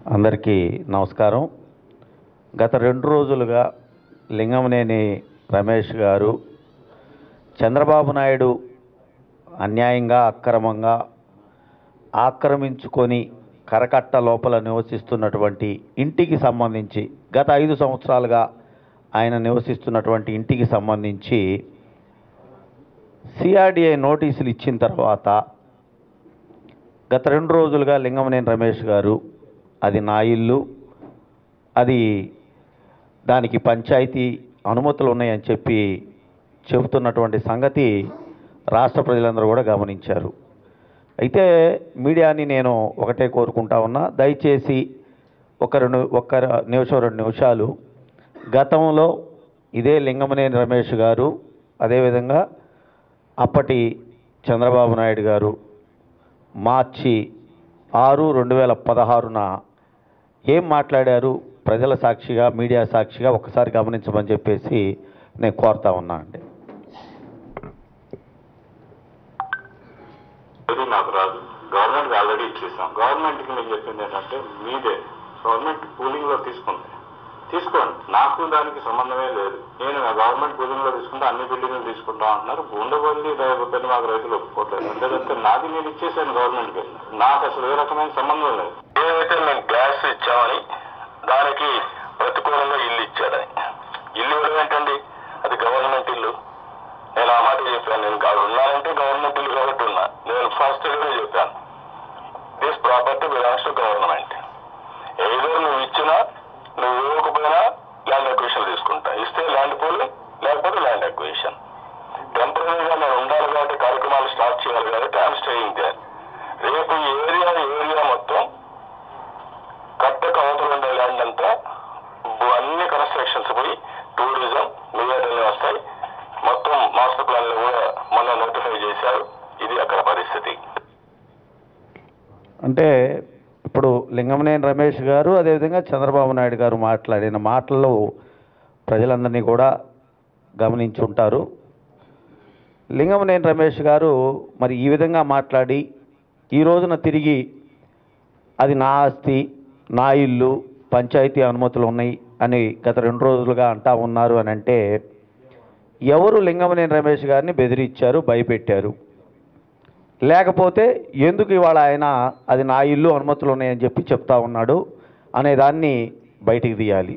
అందరికీ నమస్కారం గత రెండు రోజులుగా లింగంనేని రమేష్ గారు చంద్రబాబు నాయుడు అన్యాయంగా అక్రమంగా ఆక్రమించుకొని కరకట్ట లోపల నివసిస్తున్నటువంటి ఇంటికి సంబంధించి గత ఐదు సంవత్సరాలుగా ఆయన నివసిస్తున్నటువంటి ఇంటికి సంబంధించి సిఆర్డిఐ నోటీసులు ఇచ్చిన తర్వాత గత రెండు రోజులుగా లింగమనేని రమేష్ గారు అది నా ఇల్లు అది దానికి పంచాయతీ అనుమతులు ఉన్నాయని చెప్పి చెబుతున్నటువంటి సంగతి రాష్ట్ర ప్రజలందరూ కూడా గమనించారు అయితే మీడియాని నేను ఒకటే కోరుకుంటా ఉన్నా దయచేసి ఒక రెండు ఒక్క నిమిషం రెండు నిమిషాలు గతంలో ఇదే లింగమనేని రమేష్ గారు అదేవిధంగా అప్పటి చంద్రబాబు నాయుడు గారు మార్చి ఆరు రెండు వేల పదహారున ఏం మాట్లాడారు ప్రజల సాక్షిగా మీడియా సాక్షిగా ఒకసారి గమనించమని చెప్పేసి నేను కోరుతా ఉన్నా అండి ఇది నాకు రాదు గవర్నమెంట్ ఆల్రెడీ ఇచ్చేసాం గవర్నమెంట్కి నేను చెప్పింది ఏంటంటే మీదే గవర్నమెంట్ పూలింగ్ లో తీసుకుంది తీసుకోండి నాకు దానికి సంబంధమే లేదు నేను గవర్నమెంట్ పూలింగ్ లో తీసుకుంటే అన్ని బిల్డింగ్లు తీసుకుంటాం అంటున్నారు ఉండవల్లి పెద్ద మాకు రైతులు ఒప్పుకోవట్లేదు ఎందుకంటే నాది నేను ఇచ్చేసాను గవర్నమెంట్ కి నాకు అసలు ఏ రకమైన సంబంధం లేదు ఏదైతే మేము గ్యాస్ ఇచ్చామని దానికి ప్రతికూలంగా ఇల్లు ఇచ్చాడని ఇల్లు ఇవ్వడం ఏంటండి అది గవర్నమెంట్ ఇల్లు నేను ఆ మాట చెప్పాను నేను కాదు ఉన్నానంటే గవర్నమెంట్ ఇల్లు కాబట్టి ఉన్నా నేను ఫస్ట్ గానే చెప్పాను this property belongs to government ఏదో నువ్వు ఇచ్చినా నువ్వు ఇవ్వకపోయినా ల్యాండ్ అక్విజిషన్ తీసుకుంటా ఇస్తే ల్యాండ్ పూలింగ్ లేకపోతే ల్యాండ్ అక్విజిషన్ టెంపరీగా నేను ఉండాలి కాబట్టి కార్యక్రమాలు స్టార్ట్ చేయాలి కాబట్టి ఐఎమ్ స్టేయింగ్ దేర్ రేపు ఈ ఏరియా ఏరియా మొత్తం కట్టకు అవతల ఉండే ల్యాండ్ అంతా బు- అన్ని కన్స్ట్రక్షన్స్ పోయి టూరిజం మిగతా వస్తాయి మొత్తం మాస్టర్ ప్లాన్ లో కూడా మొన్న నోటిఫై చేశారు ఇది అక్కడ పరిస్థితి అంటే ఇప్పుడు లింగమనేని రమేష్ గారు అదేవిధంగా చంద్రబాబు నాయుడు గారు మాట్లాడిన మాటల్లో ప్రజలందరినీ కూడా గమనించి ఉంటారు లింగమనేని రమేష్ గారు మరి ఈ విధంగా మాట్లాడి ఈ రోజున తిరిగి అది నా ఆస్తి నా ఇల్లు పంచాయతీ అనుమతులు ఉన్నాయి అని గత రెండు రోజులుగా అంటా ఉన్నారు అని అంటే ఎవరు లింగమనేని రమేష్ గారిని బెదిరించారు భయపెట్టారు లేకపోతే ఎందుకు ఇవాళ ఆయన అది నా ఇల్లు అనుమతులు ఉన్నాయని చెప్పి చెప్తా ఉన్నాడు అనే దాన్ని బయటికి తీయాలి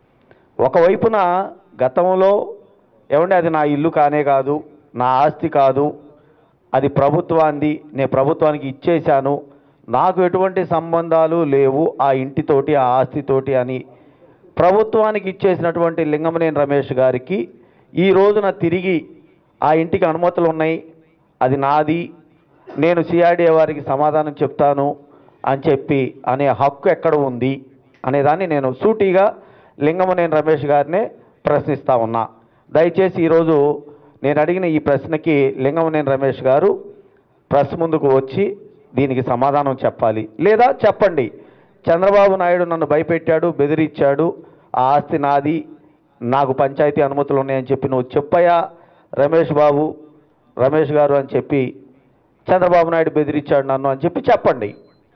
ఒకవైపున గతంలో ఏమంటే అది నా ఇల్లు కానే కాదు నా ఆస్తి కాదు అది ప్రభుత్వాన్ని నేను ప్రభుత్వానికి ఇచ్చేశాను నాకు ఎటువంటి సంబంధాలు లేవు ఆ ఇంటితోటి ఆ ఆస్తితోటి అని ప్రభుత్వానికి ఇచ్చేసినటువంటి లింగమనేని రమేష్ గారికి ఈ రోజున తిరిగి ఆ ఇంటికి అనుమతులు ఉన్నాయి అది నాది నేను సిఆర్డీఏ వారికి సమాధానం చెప్తాను అని చెప్పి అనే హక్కు ఎక్కడ ఉంది అనేదాన్ని నేను సూటిగా లింగమనేని రమేష్ గారినే ప్రశ్నిస్తా ఉన్నా దయచేసి ఈరోజు నేను అడిగిన ఈ ప్రశ్నకి లింగమనేని రమేష్ గారు ప్రెస్ ముందుకు వచ్చి దీనికి సమాధానం చెప్పాలి లేదా చెప్పండి చంద్రబాబు నాయుడు నన్ను భయపెట్టాడు బెదిరించాడు ఆ ఆస్తి నాది నాకు పంచాయతీ అనుమతులు ఉన్నాయని చెప్పి నువ్వు చెప్పయా రమేష్ బాబు రమేష్ గారు అని చెప్పి చంద్రబాబు నాయుడు బెదిరించాడు నన్ను అని చెప్పి చెప్పండి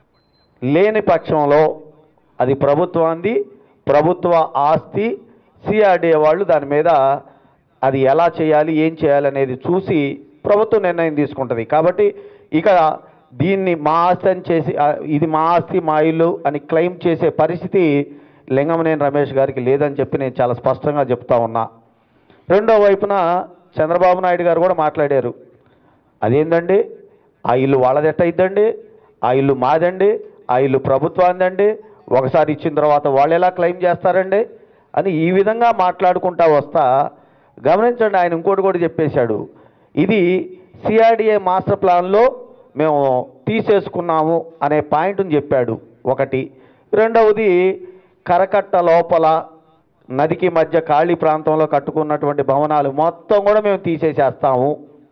లేని పక్షంలో అది ప్రభుత్వాన్ని ప్రభుత్వ ఆస్తి సిఆర్డీఏ వాళ్ళు దాని మీద అది ఎలా చేయాలి ఏం చేయాలి అనేది చూసి ప్రభుత్వం నిర్ణయం తీసుకుంటుంది కాబట్టి ఇక దీన్ని మా ఆస్తి అని చేసి ఆ, ఇది మా ఆస్తి మా ఇల్లు అని క్లెయిమ్ చేసే పరిస్థితి లింగమనేని రమేష్ గారికి లేదని చెప్పి నేను చాలా స్పష్టంగా చెప్తా ఉన్నా రెండో వైపున చంద్రబాబు నాయుడు గారు కూడా మాట్లాడారు అదేందండి ఆ ఇల్లు వాళ్ళది ఎట్ట అయిద్దండి ఆ ఇల్లు మాదండి ఆ ఇల్లు ప్రభుత్వాందండి ఒకసారి ఇచ్చిన తర్వాత వాళ్ళు ఎలా క్లెయిమ్ చేస్తారండి అని ఈ విధంగా మాట్లాడుకుంటా వస్తా గమనించండి ఆయన ఇంకోటి కూడా చెప్పేశాడు ఇది సిఆర్డిఏ మాస్టర్ ప్లాన్లో మేము తీసేసుకున్నాము అనే పాయింట్ని చెప్పాడు ఒకటి రెండవది కరకట్ట లోపల నదికి మధ్య ఖాళీ ప్రాంతంలో కట్టుకున్నటువంటి భవనాలు మొత్తం కూడా మేము తీసేసేస్తాము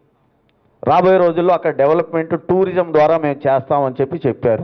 రాబోయే రోజుల్లో అక్కడ డెవలప్మెంట్ టూరిజం ద్వారా మేము చేస్తామని చెప్పి చెప్పారు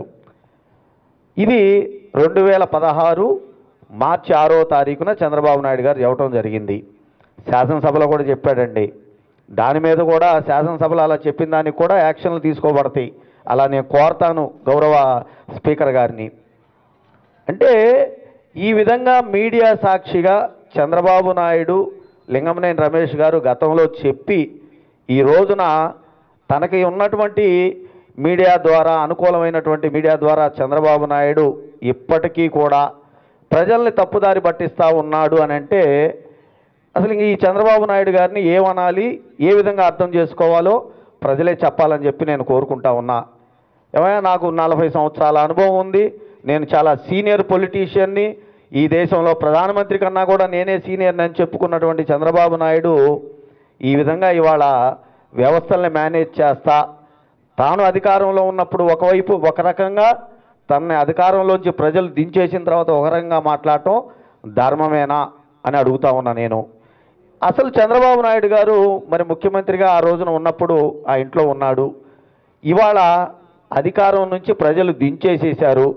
ఇది రెండు వేల పదహారు మార్చి ఆరో తారీఖున చంద్రబాబు నాయుడు గారు చెప్పడం జరిగింది శాసనసభలో కూడా చెప్పాడండి దాని మీద కూడా శాసనసభలో అలా చెప్పిన దానికి కూడా యాక్షన్లు తీసుకోబడతాయి అలా నేను కోరతాను గౌరవ స్పీకర్ గారిని అంటే ఈ విధంగా మీడియా సాక్షిగా చంద్రబాబు నాయుడు లింగమనేని రమేష్ గారు గతంలో చెప్పి ఈ రోజున తనకి ఉన్నటువంటి మీడియా ద్వారా అనుకూలమైనటువంటి మీడియా ద్వారా చంద్రబాబు నాయుడు ఇప్పటికీ కూడా ప్రజల్ని తప్పుదారి పట్టిస్తూ ఉన్నాడు అని అంటే అసలు ఈ చంద్రబాబు నాయుడు గారిని ఏమనాలి ఏ విధంగా అర్థం చేసుకోవాలో ప్రజలే చెప్పాలని చెప్పి నేను కోరుకుంటా ఉన్నా ఏమైనా నాకు నలభై సంవత్సరాల అనుభవం ఉంది నేను చాలా సీనియర్ పొలిటీషియన్ని ఈ దేశంలో ప్రధానమంత్రి కన్నా కూడా నేనే సీనియర్ అని చెప్పుకున్నటువంటి చంద్రబాబు నాయుడు ఈ విధంగా ఇవాళ వ్యవస్థల్ని మేనేజ్ చేస్తా తాను అధికారంలో ఉన్నప్పుడు ఒకవైపు ఒక రకంగా తనని అధికారంలోంచి ప్రజలు దించేసిన తర్వాత ఒక రకంగా మాట్లాడటం ధర్మమేనా అని అడుగుతా ఉన్నా నేను అసలు చంద్రబాబు నాయుడు గారు మరి ముఖ్యమంత్రిగా ఆ రోజున ఉన్నప్పుడు ఆ ఇంట్లో ఉన్నాడు ఇవాళ అధికారం నుంచి ప్రజలు దించేసేశారు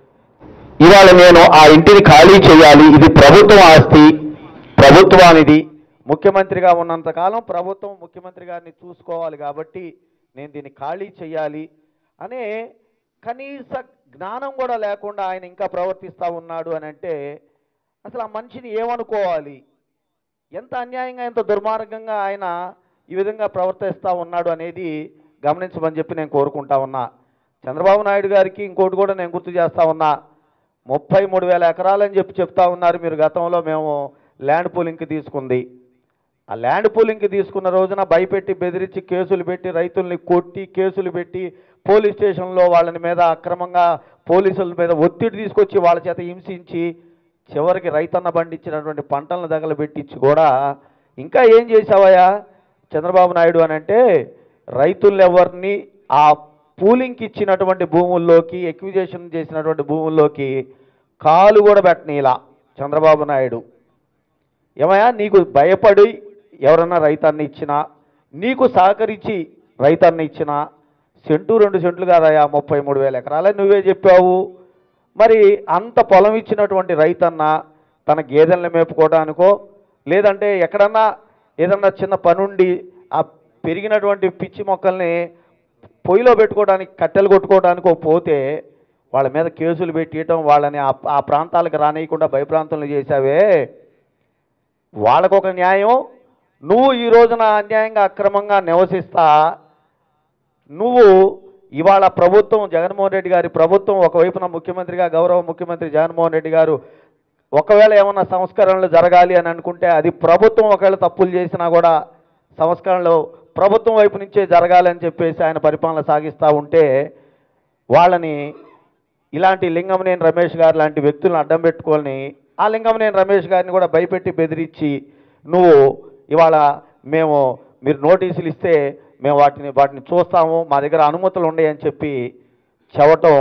ఇవాళ నేను ఆ ఇంటిని ఖాళీ చేయాలి ఇది ప్రభుత్వం ఆస్తి ప్రభుత్వానిది ముఖ్యమంత్రిగా ఉన్నంతకాలం ప్రభుత్వం ముఖ్యమంత్రి గారిని చూసుకోవాలి కాబట్టి నేను దీన్ని ఖాళీ చేయాలి అనే కనీస జ్ఞానం కూడా లేకుండా ఆయన ఇంకా ప్రవర్తిస్తూ ఉన్నాడు అని అంటే అసలు ఆ మనిషిని ఏమనుకోవాలి ఎంత అన్యాయంగా ఎంత దుర్మార్గంగా ఆయన ఈ విధంగా ప్రవర్తిస్తూ ఉన్నాడు అనేది గమనించమని చెప్పి నేను కోరుకుంటా ఉన్నా చంద్రబాబు నాయుడు గారికి ఇంకోటి కూడా నేను గుర్తు చేస్తా ఉన్నా ముప్పై మూడు వేల ఎకరాలని చెప్పి చెప్తా ఉన్నారు మీరు గతంలో మేము ల్యాండ్ పూలింగ్కి తీసుకుంది ఆ ల్యాండ్ పూలింగ్కి తీసుకున్న రోజున భయపెట్టి బెదిరించి కేసులు పెట్టి రైతుల్ని కొట్టి కేసులు పెట్టి పోలీస్ స్టేషన్లో వాళ్ళని మీద అక్రమంగా పోలీసుల మీద ఒత్తిడి తీసుకొచ్చి వాళ్ళ చేత హింసించి చివరికి రైతన్న పండించినటువంటి పంటలను తగలబెట్టించి కూడా ఇంకా ఏం చేసావయ్యా చంద్రబాబు నాయుడు అని అంటే రైతులెవరిని ఆ పూలింగ్కి ఇచ్చినటువంటి భూముల్లోకి ఎక్విజేషన్ చేసినటువంటి భూముల్లోకి కాలు కూడా పెట్టనీలా చంద్రబాబు నాయుడు ఏమయ్యా నీకు భయపడి ఎవరన్నా రైతాన్ని ఇచ్చినా నీకు సహకరించి రైతాన్ని ఇచ్చినా సెంటు రెండు సెంట్లు కాదయా ముప్పై మూడు వేల ఎకరాలని నువ్వే చెప్పావు మరి అంత పొలం ఇచ్చినటువంటి రైతన్న తన గేదెల్ని మేపుకోవడానికో లేదంటే ఎక్కడన్నా ఏదన్నా చిన్న పనుండి ఆ పెరిగినటువంటి పిచ్చి మొక్కల్ని పొయ్యిలో పెట్టుకోవడానికి కట్టెలు కొట్టుకోవడానికో పోతే వాళ్ళ మీద కేసులు పెట్టియటం వాళ్ళని ఆ ఆ ప్రాంతాలకు రానియకుండా భయప్రాంతంలో చేశావే వాళ్ళకొక న్యాయం నువ్వు ఈ రోజున అన్యాయంగా అక్రమంగా నివసిస్తా నువ్వు ఇవాళ ప్రభుత్వం జగన్మోహన్ రెడ్డి గారి ప్రభుత్వం ఒకవైపున ముఖ్యమంత్రిగా గౌరవ ముఖ్యమంత్రి జగన్మోహన్ రెడ్డి గారు ఒకవేళ ఏమన్నా సంస్కరణలు జరగాలి అని అనుకుంటే అది ప్రభుత్వం ఒకవేళ తప్పులు చేసినా కూడా సంస్కరణలు ప్రభుత్వం వైపు నుంచే జరగాలని చెప్పేసి ఆయన పరిపాలన సాగిస్తూ ఉంటే వాళ్ళని ఇలాంటి లింగమనేని రమేష్ గారు లాంటి వ్యక్తులను అడ్డం పెట్టుకొని ఆ లింగమనేని రమేష్ గారిని కూడా భయపెట్టి బెదిరించి నువ్వు ఇవాళ మేము మీరు నోటీసులు ఇస్తే మేము వాటిని వాటిని చూస్తాము మా దగ్గర అనుమతులు ఉన్నాయని చెప్పి చెప్పటం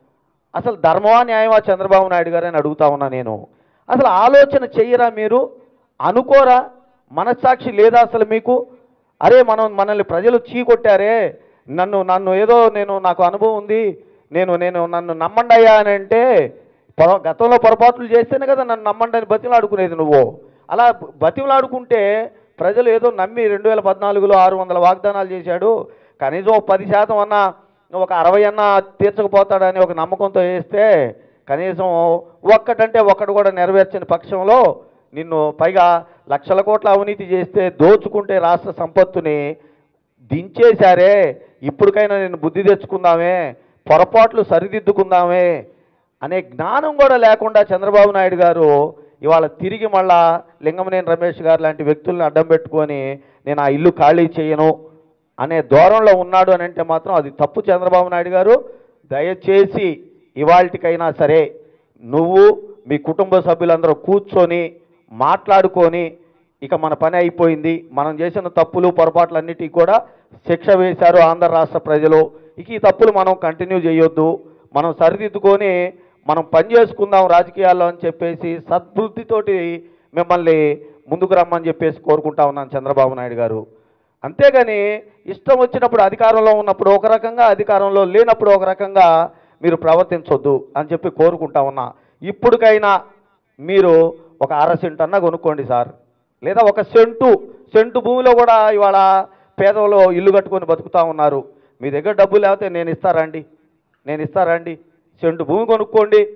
అసలు ధర్మమా న్యాయమా చంద్రబాబు నాయుడు గారు అని అడుగుతా ఉన్నా నేను అసలు ఆలోచన చెయ్యరా మీరు అనుకోరా మనస్సాక్షి లేదా అసలు మీకు అరే మనం మనల్ని ప్రజలు చీకొట్టారే నన్ను నన్ను ఏదో నేను నాకు అనుభవం ఉంది నేను నేను నన్ను నమ్మండి అయ్యా అని అంటే పొర- గతంలో పొరపాట్లు చేస్తేనే కదా నన్ను నమ్మండి అని బతిమలాడుకునేది నువ్వు అలా బతిమలాడుకుంటే ప్రజలు ఏదో నమ్మి రెండు వేల పద్నాలుగులో ఆరు వందల వాగ్దానాలు చేశాడు కనీసం ఒక పది శాతం అన్నా ఒక అరవై అన్నా తీర్చకపోతాడని ఒక నమ్మకంతో వేస్తే కనీసం ఒక్కటంటే ఒక్కడు కూడా నెరవేర్చని పక్షంలో నిన్ను పైగా లక్షల కోట్ల అవినీతి చేస్తే దోచుకుంటే రాష్ట్ర సంపత్తుని దించేశారే ఇప్పటికైనా నేను బుద్ధి తెచ్చుకుందామే పొరపాట్లు సరిదిద్దుకుందామే అనే జ్ఞానం కూడా లేకుండా చంద్రబాబు నాయుడు గారు ఇవాళ తిరిగి మళ్ళా లింగమనేని రమేష్ గారు లాంటి వ్యక్తుల్ని అడ్డం పెట్టుకొని నేను ఆ ఇల్లు ఖాళీ చేయను అనే దూరంలో ఉన్నాడు అని అంటే మాత్రం అది తప్పు చంద్రబాబు నాయుడు గారు దయచేసి ఇవాళకైనా సరే నువ్వు మీ కుటుంబ సభ్యులందరూ కూర్చొని మాట్లాడుకొని ఇక మన పని అయిపోయింది మనం చేసిన తప్పులు పొరపాట్లన్నిటికీ కూడా శిక్ష వేశారు ఆంధ్ర రాష్ట్ర ప్రజలు ఇక ఈ తప్పులు మనం కంటిన్యూ చేయొద్దు మనం సరిదిద్దుకొని మనం పని చేసుకుందాం రాజకీయాల్లో అని చెప్పేసి సద్బుద్ధితోటి మిమ్మల్ని ముందుకు రమ్మని చెప్పేసి కోరుకుంటా ఉన్నాను చంద్రబాబు నాయుడు గారు అంతేగాని ఇష్టం వచ్చినప్పుడు అధికారంలో ఉన్నప్పుడు ఒక రకంగా అధికారంలో లేనప్పుడు ఒక రకంగా మీరు ప్రవర్తించొద్దు అని చెప్పి కోరుకుంటా ఉన్నా ఇప్పటికైనా మీరు ఒక అర సెంట్ అన్నా కొనుక్కోండి సార్ లేదా ఒక సెంటు సెంటు భూమిలో కూడా ఇవాళ పేదలు ఇల్లు కట్టుకొని బతుకుతా ఉన్నారు మీ దగ్గర డబ్బు లేకపోతే నేను ఇస్తారండి నేను ఇస్తారండి సెంటు భూమి కొనుక్కోండి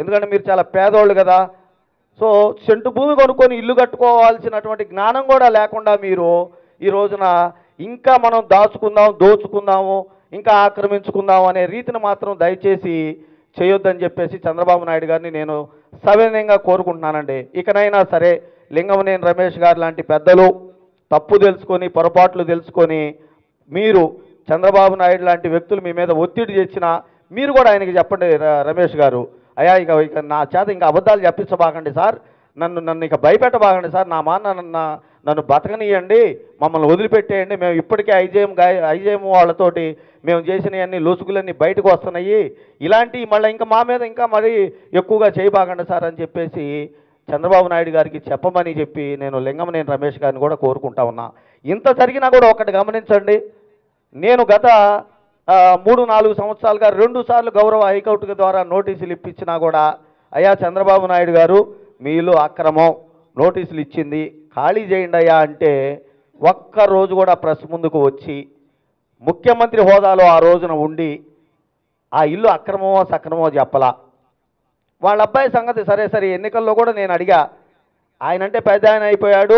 ఎందుకంటే మీరు చాలా పేదోళ్ళు కదా సో సెంటు భూమి కొనుక్కొని ఇల్లు కట్టుకోవాల్సినటువంటి జ్ఞానం కూడా లేకుండా మీరు ఈ రోజున ఇంకా మనం దాచుకుందాం దోచుకుందాము ఇంకా ఆక్రమించుకుందాం అనే రీతిని మాత్రం దయచేసి చేయొద్దని చెప్పేసి చంద్రబాబు నాయుడు గారిని నేను సవినయంగా కోరుకుంటున్నానండి ఇకనైనా సరే లింగమనేని రమేష్ గారు లాంటి పెద్దలు తప్పు తెలుసుకొని పొరపాట్లు తెలుసుకొని మీరు చంద్రబాబు నాయుడు లాంటి వ్యక్తులు మీ మీద ఒత్తిడి తెచ్చినా మీరు కూడా ఆయనకి చెప్పండి ర- రమేష్ గారు అయ్యా ఇక ఇక నా చేత ఇంకా అబద్ధాలు చెప్పించబాకండి సార్ నన్ను నన్ను ఇక భయపెట్టబాకండి సార్ నా మా నన్ను నా- నన్ను బతకనియండి మమ్మల్ని వదిలిపెట్టేయండి మేము ఇప్పటికే ఐజేఎం గాయ ఐజేఎం వాళ్ళతోటి మేము చేసినవన్నీ లొసుగులన్నీ బయటకు వస్తున్నాయి ఇలాంటివి మళ్ళీ ఇంకా మా మీద ఇంకా మరీ ఎక్కువగా చేయబాకండి సార్ అని చెప్పేసి చంద్రబాబు నాయుడు గారికి చెప్పమని చెప్పి నేను లింగమనేని రమేష్ గారిని కూడా కోరుకుంటా ఉన్నా ఇంత జరిగినా కూడా ఒకటి గమనించండి నేను గత ఆ, మూడు నాలుగు సంవత్సరాలుగా రెండు సార్లు గౌరవ హైకోర్టు ద్వారా నోటీసులు ఇప్పించినా కూడా అయ్యా చంద్రబాబు నాయుడు గారు మీ ఇల్లు అక్రమం నోటీసులు ఇచ్చింది ఖాళీ చేయండి అయ్యా అంటే ఒక్క రోజు కూడా ప్రెస్ ముందుకు వచ్చి ముఖ్యమంత్రి హోదాలో ఆ రోజున ఉండి ఆ ఇల్లు అక్రమమో సక్రమమో చెప్పలా వాళ్ళ అబ్బాయి సంగతి సరే సరే ఎన్నికల్లో కూడా నేను అడిగా ఆయన అంటే పెద్ద ఆయన అయిపోయాడు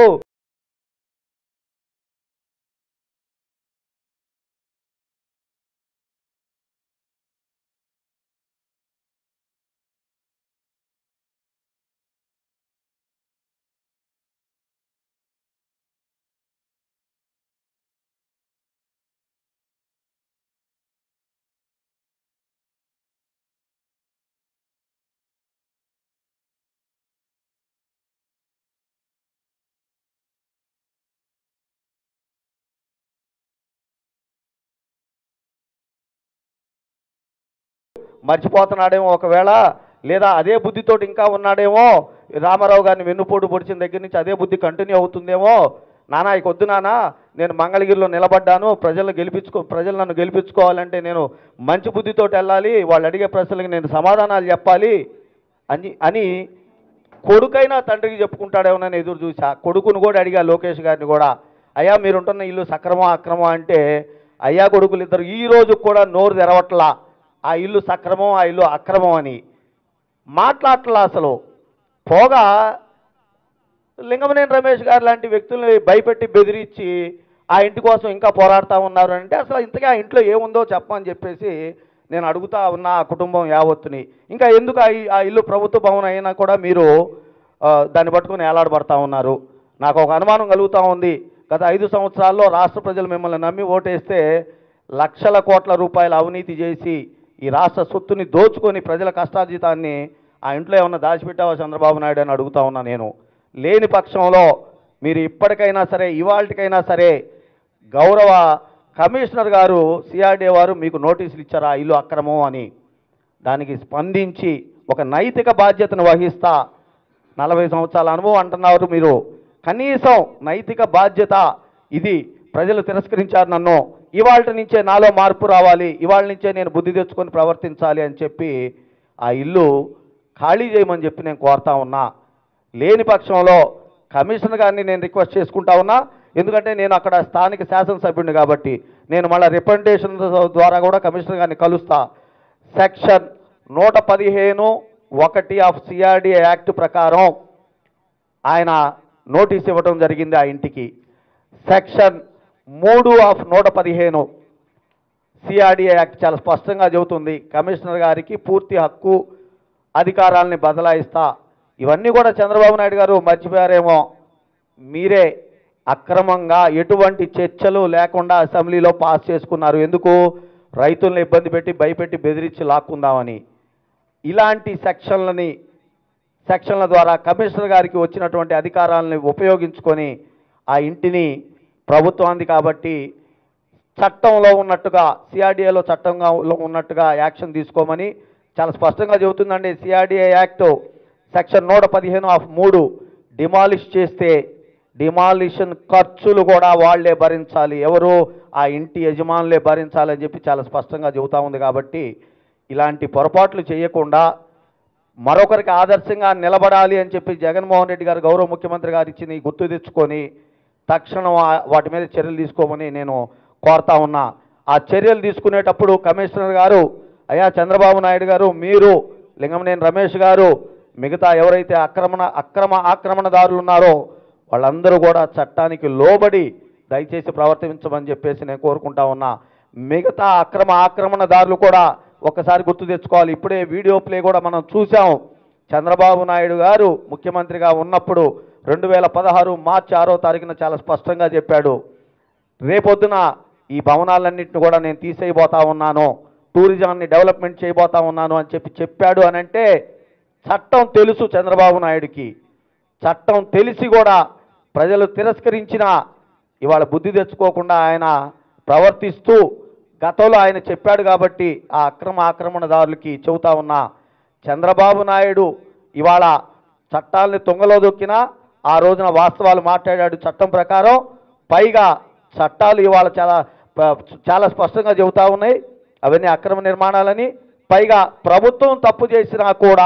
మర్చిపోతున్నాడేమో ఒకవేళ లేదా అదే బుద్ధితోటి ఇంకా ఉన్నాడేమో రామారావు గారిని వెన్నుపోటు పొడిచిన దగ్గర నుంచి అదే బుద్ధి కంటిన్యూ అవుతుందేమో నానా ఇక వద్దు నానా నేను మంగళగిరిలో నిలబడ్డాను ప్రజలను గెలిపించుకో ప్రజలు నన్ను గెలిపించుకోవాలంటే నేను మంచి బుద్ధితోటి వెళ్ళాలి వాళ్ళు అడిగే ప్రశ్నలకు నేను సమాధానాలు చెప్పాలి అని అని కొడుకైనా తండ్రికి చెప్పుకుంటాడేమోనని ఎదురు చూసా కొడుకును కూడా అడిగా లోకేష్ గారిని కూడా అయ్యా మీరుంటున్న ఇల్లు సక్రమం అక్రమం అంటే అయ్యా కొడుకులు ఇద్దరు ఈ రోజు కూడా నోరు తెరవట్లా ఆ ఇల్లు సక్రమం ఆ ఇల్లు అక్రమం అని మాట్లాడట్లా అసలు పోగా లింగమనేని రమేష్ గారు లాంటి వ్యక్తుల్ని భయపెట్టి బెదిరించి ఆ ఇంటి కోసం ఇంకా పోరాడుతూ ఉన్నారు అంటే అసలు ఇంతకీ ఆ ఇంట్లో ఏముందో చెప్పమని చెప్పేసి నేను అడుగుతా ఉన్న ఆ కుటుంబం యావత్తుని ఇంకా ఎందుకు ఆ ఇ- ఆ ఇల్లు ప్రభుత్వ భవనం అయినా కూడా మీరు ఆ, దాన్ని పట్టుకుని ఏలాడబడతా ఉన్నారు నాకు ఒక అనుమానం కలుగుతూ ఉంది గత ఐదు సంవత్సరాల్లో రాష్ట్ర ప్రజలు మిమ్మల్ని నమ్మి ఓటేస్తే లక్షల కోట్ల రూపాయల అవినీతి చేసి ఈ రాష్ట్ర సొత్తుని దోచుకొని ప్రజల కష్టార్జితాన్ని ఆ ఇంట్లో ఏమన్నా దాచిపెట్టావా చంద్రబాబు నాయుడు అని అడుగుతా ఉన్నా నేను లేని పక్షంలో మీరు ఇప్పటికైనా సరే ఇవాళకైనా సరే గౌరవ కమిషనర్ గారు సిఆర్డీ వారు మీకు నోటీసులు ఇచ్చారా ఇల్లు అక్రమం అని దానికి స్పందించి ఒక నైతిక బాధ్యతను వహిస్తా నలభై సంవత్సరాల అనుభవం అంటున్నారు మీరు కనీసం నైతిక బాధ్యత ఇది ప్రజలు తిరస్కరించారు నన్ను ఇవాళ నుంచే నాలో మార్పు రావాలి ఇవాళ నుంచే నేను బుద్ధి తెచ్చుకొని ప్రవర్తించాలి అని చెప్పి ఆ ఇల్లు ఖాళీ చేయమని చెప్పి నేను కోరుతా ఉన్నా లేని పక్షంలో కమిషనర్ గారిని నేను రిక్వెస్ట్ చేసుకుంటా ఉన్నా ఎందుకంటే నేను అక్కడ స్థానిక శాసనసభ్యుడిని కాబట్టి నేను మళ్ళీ రిప్రజెంటేషన్ ద్వారా కూడా కమిషనర్ గారిని కలుస్తా సెక్షన్ నూట పదిహేను ఒకటి ఆఫ్ సిఆర్డిఏ యాక్ట్ ప్రకారం ఆయన నోటీస్ ఇవ్వడం జరిగింది ఆ ఇంటికి సెక్షన్ మూడు ఆఫ్ నూట పదిహేను సిఆర్డిఏ యాక్ట్ చాలా స్పష్టంగా చెబుతుంది కమిషనర్ గారికి పూర్తి హక్కు అధికారాలని బదలాయిస్తా ఇవన్నీ కూడా చంద్రబాబు నాయుడు గారు మర్చిపోయారేమో మీరే అక్రమంగా ఎటువంటి చర్చలు లేకుండా అసెంబ్లీలో పాస్ చేసుకున్నారు ఎందుకు రైతులను ఇబ్బంది పెట్టి భయపెట్టి బెదిరించి లాక్కుందామని ఇలాంటి సెక్షన్లని సెక్షన్ల ద్వారా కమిషనర్ గారికి వచ్చినటువంటి అధికారాలను ఉపయోగించుకొని ఆ ఇంటిని ప్రభుత్వానికి కాబట్టి చట్టంలో ఉన్నట్టుగా సిఆర్డీఏలో చట్టంగా లో ఉన్నట్టుగా యాక్షన్ తీసుకోమని చాలా స్పష్టంగా చెబుతుందండి సిఆర్డీఏ యాక్ట్ సెక్షన్ నూట పదిహేను ఆఫ్ మూడు డిమాలిష్ చేస్తే డిమాలిషన్ ఖర్చులు కూడా వాళ్ళే భరించాలి ఎవరు ఆ ఇంటి యజమానులే భరించాలని చెప్పి చాలా స్పష్టంగా చెబుతా ఉంది కాబట్టి ఇలాంటి పొరపాట్లు చేయకుండా మరొకరికి ఆదర్శంగా నిలబడాలి అని చెప్పి జగన్మోహన్ రెడ్డి గారు గౌరవ ముఖ్యమంత్రి గారు ఇచ్చిన ఈ గుర్తు తెచ్చుకొని తక్షణం ఆ- వాటి మీద చర్యలు తీసుకోమని నేను కోరుతా ఉన్నా ఆ చర్యలు తీసుకునేటప్పుడు కమిషనర్ గారు అయ్యా చంద్రబాబు నాయుడు గారు మీరు లింగమనేని రమేష్ గారు మిగతా ఎవరైతే ఆక్రమణ అక్రమ ఆక్రమణదారులు ఉన్నారో వాళ్ళందరూ కూడా చట్టానికి లోబడి దయచేసి ప్రవర్తించమని చెప్పేసి నేను కోరుకుంటా ఉన్నా మిగతా అక్రమ ఆక్రమణదారులు కూడా ఒకసారి గుర్తు తెచ్చుకోవాలి ఇప్పుడే వీడియో ప్లే కూడా మనం చూసాం చంద్రబాబు నాయుడు గారు ముఖ్యమంత్రిగా ఉన్నప్పుడు రెండు వేల పదహారు మార్చి ఆరో తారీఖున చాలా స్పష్టంగా చెప్పాడు రేపొద్దున ఈ భవనాలన్నింటిని కూడా నేను తీసేయబోతా ఉన్నాను టూరిజాన్ని డెవలప్మెంట్ చేయబోతా ఉన్నాను అని చెప్పి చెప్పాడు అని అంటే చట్టం తెలుసు చంద్రబాబు నాయుడుకి చట్టం తెలిసి కూడా ప్రజలు తిరస్కరించిన ఇవాళ బుద్ధి తెచ్చుకోకుండా ఆయన ప్రవర్తిస్తూ గతంలో ఆయన చెప్పాడు కాబట్టి ఆ అక్రమ ఆక్రమణదారులకి చెబుతా ఉన్నా చంద్రబాబు నాయుడు ఇవాళ చట్టాలని తుంగలో దొక్కినా ఆ రోజున వాస్తవాలు మాట్లాడాడు చట్టం ప్రకారం పైగా చట్టాలు ఇవాళ చాలా ప- చాలా స్పష్టంగా చెబుతా ఉన్నాయి అవన్నీ అక్రమ నిర్మాణాలని పైగా ప్రభుత్వం తప్పు చేసినా కూడా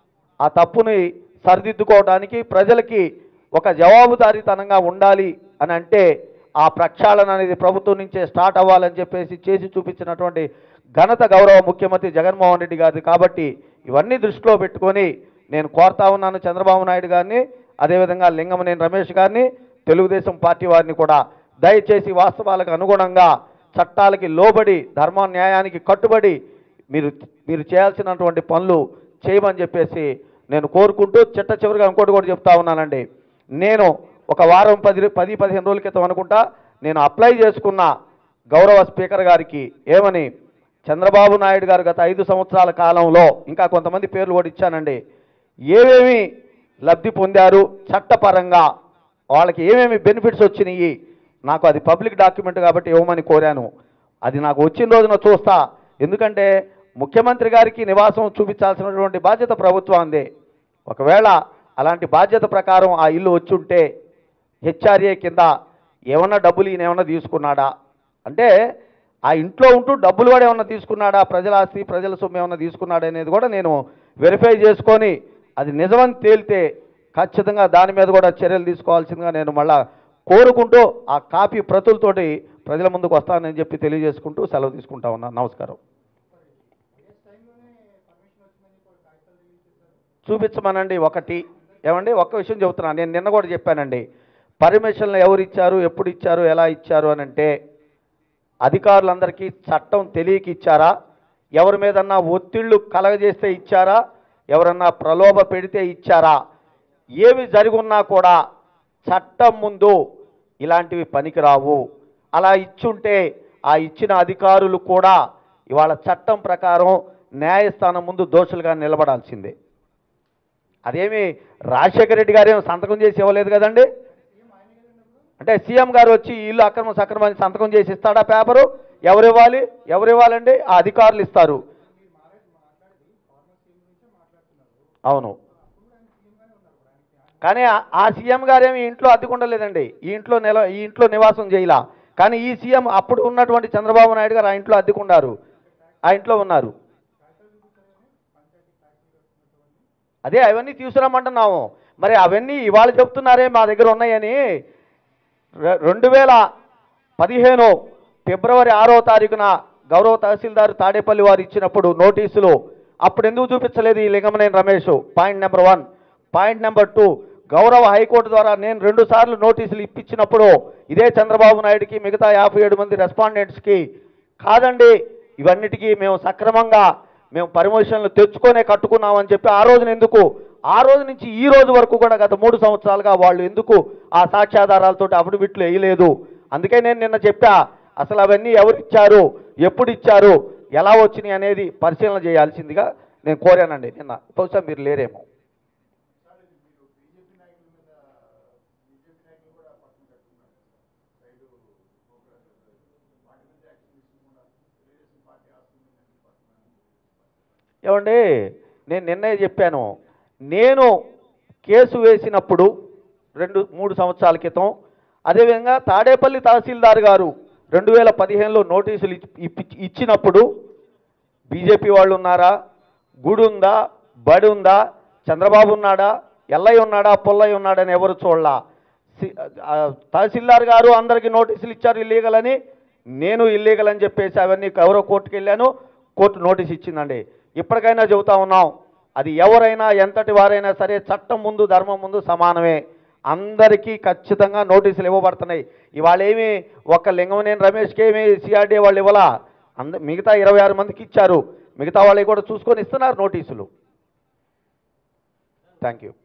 ఆ తప్పుని సరిదిద్దుకోవడానికి ప్రజలకి ఒక జవాబుదారీతనంగా ఉండాలి అని అంటే ఆ ప్రక్షాళన అనేది ప్రభుత్వం నుంచే స్టార్ట్ అవ్వాలని చెప్పేసి చేసి చూపించినటువంటి ఘనత గౌరవ ముఖ్యమంత్రి జగన్మోహన్ రెడ్డి గారిది కాబట్టి ఇవన్నీ దృష్టిలో పెట్టుకొని నేను కోరుతా ఉన్నాను చంద్రబాబు నాయుడు గారిని అదేవిధంగా లింగమనేని రమేష్ గారిని తెలుగుదేశం పార్టీ వారిని కూడా దయచేసి వాస్తవాలకు అనుగుణంగా చట్టాలకి లోబడి ధర్మ న్యాయానికి కట్టుబడి మీరు మీరు చేయాల్సినటువంటి పనులు చేయమని చెప్పేసి నేను కోరుకుంటూ చిట్ట చివరిగా ఇంకోటి కూడా చెప్తా ఉన్నానండి నేను ఒక వారం పది పది పదిహేను రోజుల క్రితం అనుకుంటా నేను అప్లై చేసుకున్న గౌరవ స్పీకర్ గారికి ఏమని చంద్రబాబు నాయుడు గారు గత ఐదు సంవత్సరాల కాలంలో ఇంకా కొంతమంది పేర్లు కూడా ఇచ్చానండి ఏమేమి లబ్ధి పొందారు చట్టపరంగా వాళ్ళకి ఏమేమి బెనిఫిట్స్ వచ్చినాయి నాకు అది పబ్లిక్ డాక్యుమెంట్ కాబట్టి ఇవ్వమని కోరాను అది నాకు వచ్చిన రోజున చూస్తా ఎందుకంటే ముఖ్యమంత్రి గారికి నివాసం చూపించాల్సినటువంటి బాధ్యత ప్రభుత్వాందే ఒకవేళ అలాంటి బాధ్యత ప్రకారం ఆ ఇల్లు వచ్చి ఉంటే హెచ్ఆర్ఏ కింద ఏమన్నా డబ్బులు ఈయన ఏమన్నా తీసుకున్నాడా అంటే ఆ ఇంట్లో ఉంటూ డబ్బులు కూడా ఏమన్నా తీసుకున్నాడా ప్రజల ఆస్తి ప్రజల సొమ్ము ఏమన్నా తీసుకున్నాడా అనేది కూడా నేను వెరిఫై చేసుకొని అది నిజమని తేలితే ఖచ్చితంగా దాని మీద కూడా చర్యలు తీసుకోవాల్సిందిగా నేను మళ్ళా కోరుకుంటూ ఆ కాపీ ప్రతులతోటి ప్రజల ముందుకు వస్తానని చెప్పి తెలియజేసుకుంటూ సెలవు తీసుకుంటా ఉన్నాను నమస్కారం చూపించమనండి ఒకటి ఏమండి ఒక్క విషయం చెబుతున్నాను నేను నిన్న కూడా చెప్పానండి పర్మిషన్లు ఎవరు ఇచ్చారు ఎప్పుడు ఇచ్చారు ఎలా ఇచ్చారు అని అంటే అధికారులందరికీ చట్టం తెలియక ఇచ్చారా ఎవరి మీదన్నా ఒత్తిళ్లు కలగజేస్తే ఇచ్చారా ఎవరన్నా ప్రలోభ పెడితే ఇచ్చారా ఏమి జరిగున్నా కూడా చట్టం ముందు ఇలాంటివి పనికిరావు అలా ఇచ్చుంటే ఆ ఇచ్చిన అధికారులు కూడా ఇవాళ చట్టం ప్రకారం న్యాయస్థానం ముందు దోషులుగా నిలబడాల్సిందే అదేమి రాజశేఖర రెడ్డి గారు ఏమి సంతకం చేసి ఇవ్వలేదు కదండి అంటే సీఎం గారు వచ్చి ఈ ఇల్లు అక్రమ సక్రమాన్ని సంతకం చేసి ఇస్తాడా పేపరు ఎవరు ఇవ్వాలి ఎవరు ఇవ్వాలండి ఆ అధికారులు ఇస్తారు అవును కానీ ఆ- ఆ సీఎం గారేమి ఇంట్లో అద్దెకుండలేదండి ఈ ఇంట్లో నెల ఈ ఇంట్లో నివాసం చేయలా కానీ ఈ సీఎం అప్పుడు ఉన్నటువంటి చంద్రబాబు నాయుడు గారు ఆ ఇంట్లో అద్దెకున్నారు ఆ ఇంట్లో ఉన్నారు అదే అవన్నీ తీసుకురామంటున్నాము మరి అవన్నీ ఇవాళ చెప్తున్నారే మా దగ్గర ఉన్నాయని రె- రెండు వేల పదిహేను ఫిబ్రవరి ఆరో తారీఖున గౌరవ తహసీల్దార్ తాడేపల్లి వారు ఇచ్చినప్పుడు నోటీసులు అప్పుడు ఎందుకు చూపించలేదు ఈ Lingamaneni Ramesh point number one point number two గౌరవ హైకోర్టు ద్వారా నేను రెండు సార్లు నోటీసులు ఇప్పించినప్పుడు ఇదే చంద్రబాబు నాయుడుకి మిగతా యాభై ఏడు మంది రెస్పాండెంట్స్కి కాదండి ఇవన్నిటికీ మేము సక్రమంగా మేము పర్మిషన్లు తెచ్చుకొనే కట్టుకున్నామని చెప్పి ఆ రోజున ఎందుకు ఆ రోజు నుంచి ఈ రోజు వరకు కూడా గత మూడు సంవత్సరాలుగా వాళ్ళు ఎందుకు ఆ సాక్ష్యాధారాలతో అఫిడవిట్లు వేయలేదు అందుకే నేను నిన్న చెప్పా అసలు అవన్నీ ఎవరు ఇచ్చారు ఎప్పుడు ఇచ్చారు ఎలా వచ్చినాయి అనేది పరిశీలన చేయాల్సిందిగా నేను కోరానండి నిన్న బహుశా మీరు లేరేమో ఏమండి నేను నిన్నే చెప్పాను నేను కేసు వేసినప్పుడు రెండు మూడు సంవత్సరాల క్రితం అదేవిధంగా తాడేపల్లి తహసీల్దార్ గారు రెండు వేల పదిహేనులో నోటీసులు ఇచ్చి- ఇప్పి- ఇచ్చినప్పుడు బీజేపీ వాళ్ళు ఉన్నారా గుడి ఉందా బడి ఉందా చంద్రబాబు ఉన్నాడా ఎల్లయ్య ఉన్నాడా పుల్లయ్య ఉన్నాడని ఎవరు చూడలా సి- ఆ, తహసీల్దార్ గారు అందరికీ నోటీసులు ఇచ్చారు ఇల్లీగల్ అని నేను ఇల్లీగల్ అని చెప్పేసి అవన్నీ ఎవరో కోర్టుకు వెళ్ళాను కోర్టు నోటీస్ ఇచ్చిందండి ఇప్పటికైనా చెబుతా ఉన్నాం అది ఎవరైనా ఎంతటి వారైనా సరే చట్టం ముందు ధర్మం ముందు సమానమే అందరికీ ఖచ్చితంగా నోటీసులు ఇవ్వబడుతున్నాయి ఇవాళ ఏమి ఒక లింగమనేని రమేష్కి ఏమి సిఆర్డీ వాళ్ళు ఇవ్వాలా అంద మిగతా ఇరవై ఆరు మందికి ఇచ్చారు మిగతా వాళ్ళకి కూడా చూసుకొని ఇస్తున్నారు నోటీసులు థ్యాంక్ యూ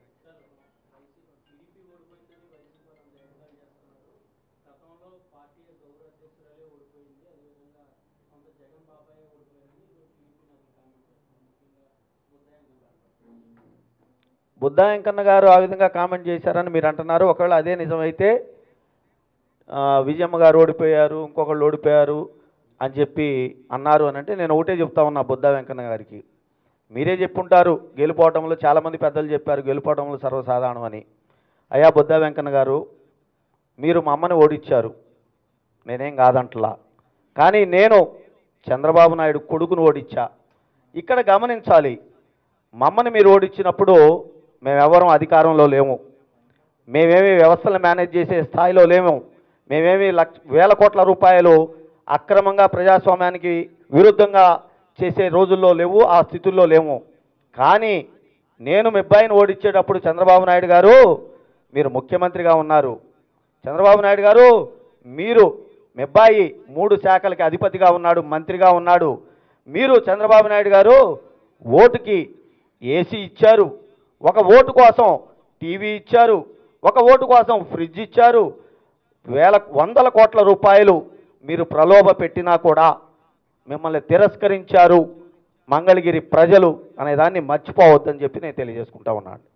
బుద్ధా వెంకన్న గారు ఆ విధంగా కామెంట్ చేశారని మీరు అంటున్నారు ఒకవేళ అదే నిజమైతే ఆ, విజయమ్మ గారు ఓడిపోయారు ఇంకొకళ్ళు ఓడిపోయారు అని చెప్పి అన్నారు అని అంటే నేను ఒకటే చెప్తా ఉన్నా బుద్ధా వెంకన్న గారికి మీరే చెప్పుంటారు గెలుపోవటంలో చాలామంది పెద్దలు చెప్పారు గెలుపోవటంలో సర్వసాధారణం అని అయ్యా బుద్ధా వెంకన్న గారు మీరు మా అమ్మని ఓడించారు నేనేం కాదంటలా కానీ నేను చంద్రబాబు నాయుడు కొడుకును ఓడించా ఇక్కడ గమనించాలి మమ్మల్ని మీరు ఓడించినప్పుడు మేమెవరం అధికారంలో లేము మేమేమి వ్యవస్థలు మేనేజ్ చేసే స్థాయిలో లేము మేమేమి లక్ష వేల కోట్ల రూపాయలు అక్రమంగా ప్రజాస్వామ్యానికి విరుద్ధంగా చేసే రోజుల్లో లేవు ఆ స్థితుల్లో లేము కానీ నేను మీ అబ్బాయిని ఓడించేటప్పుడు చంద్రబాబు నాయుడు గారు మీరు ముఖ్యమంత్రిగా ఉన్నారు చంద్రబాబు నాయుడు గారు మీరు మీ అబ్బాయి మూడు శాఖలకి అధిపతిగా ఉన్నాడు మంత్రిగా ఉన్నాడు మీరు చంద్రబాబు నాయుడు గారు ఓటుకి ఏసీ ఇచ్చారు ఒక ఓటు కోసం టీవీ ఇచ్చారు ఒక ఓటు కోసం ఫ్రిడ్జ్ ఇచ్చారు వేల వందల కోట్ల రూపాయలు మీరు ప్రలోభ పెట్టినా కూడా మిమ్మల్ని తిరస్కరించారు మంగళగిరి ప్రజలు అనేదాన్ని మర్చిపోవద్దని చెప్పి నేను తెలియజేసుకుంటా ఉన్నాను